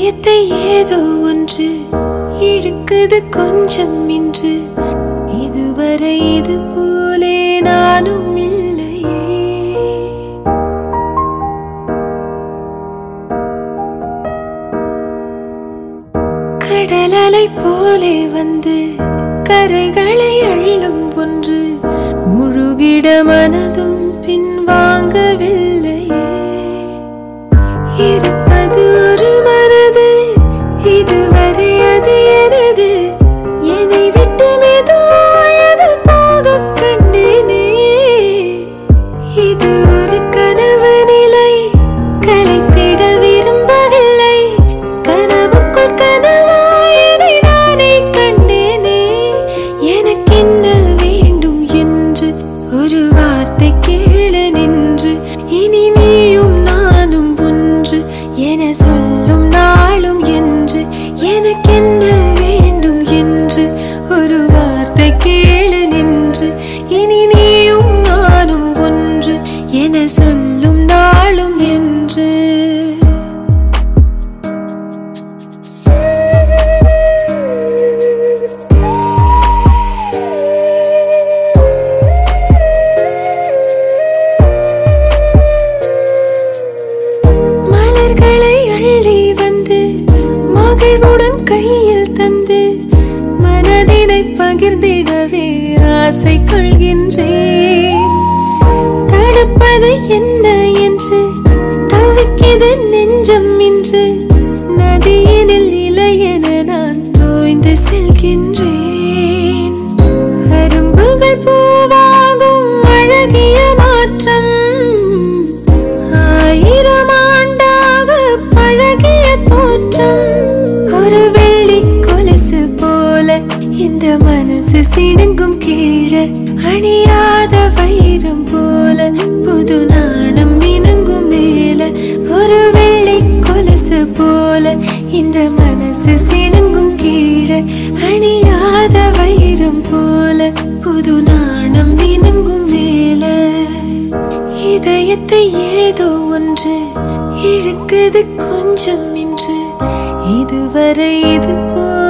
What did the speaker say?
இதயத்தை ஏதோ ஒன்று இழுக்குது கொஞ்சம் இன்று இதுவரை இது போலே நானும் இல்லையே கடலலை போலே வந்து கரைகளை அள்ளும் ஒன்று முழுகிட மனதும் பின்வாங்கவில்லையே இருப்பது ஒரு மனது இதுவரை அது எனது என்னை விட்டு மெதுவாயது போக கண்டேனே இது ஒரு கனவு நிலை கலைத்திட விரும்பவில்லை கனவுக்குள் கனவாயதை நானே கண்டேனே எனக்கு என்ன வேண்டும் என்று ஒரு வார்த்தை கேள நின்று இனி நீயும் நானும் ஒன்று என சொல்லும் நாளும் என்று எனக்கு என்ன வேண்டும் என்று ஒரு வார்த்தை கேள நின்று இனி நீயும் நானும் ஒன்று என சொல்லும் நாளும் என்று மலர்களை அள்ளி வந்து மகிழ்வுடன் கையில் தந்து மனதினை பகிர்ந்திடவே ஆசை கொள்கின்றேன் தடுப்பது என்ன என்று தவிக்கிது நெஞ்சம் இன்று நதியினில் இலையென நான் தோய்ந்து செல்கின்றேன் அரும்புகள் பூவாகும் அழகிய மாற்றம் ஆயிரம் ஆண்டாக பழகிய தோற்றம் ஒரு வெள்ளி கொலுசு போல இந்த மனசு சிடுங்கும் கீழே அணியாத வைரம் போல புது நாணம் இணங்கும் மேல ஒரு வெள்ளி கொலுசு போல இந்த மனசு சிடுங்கும் கீழே அணியாத வைரம் போல புது நாணம் இணங்கும் மேல இதயத்தை ஏதோ ஒன்று இழுக்குது கொஞ்சம் இன்று இதுவரை இது போ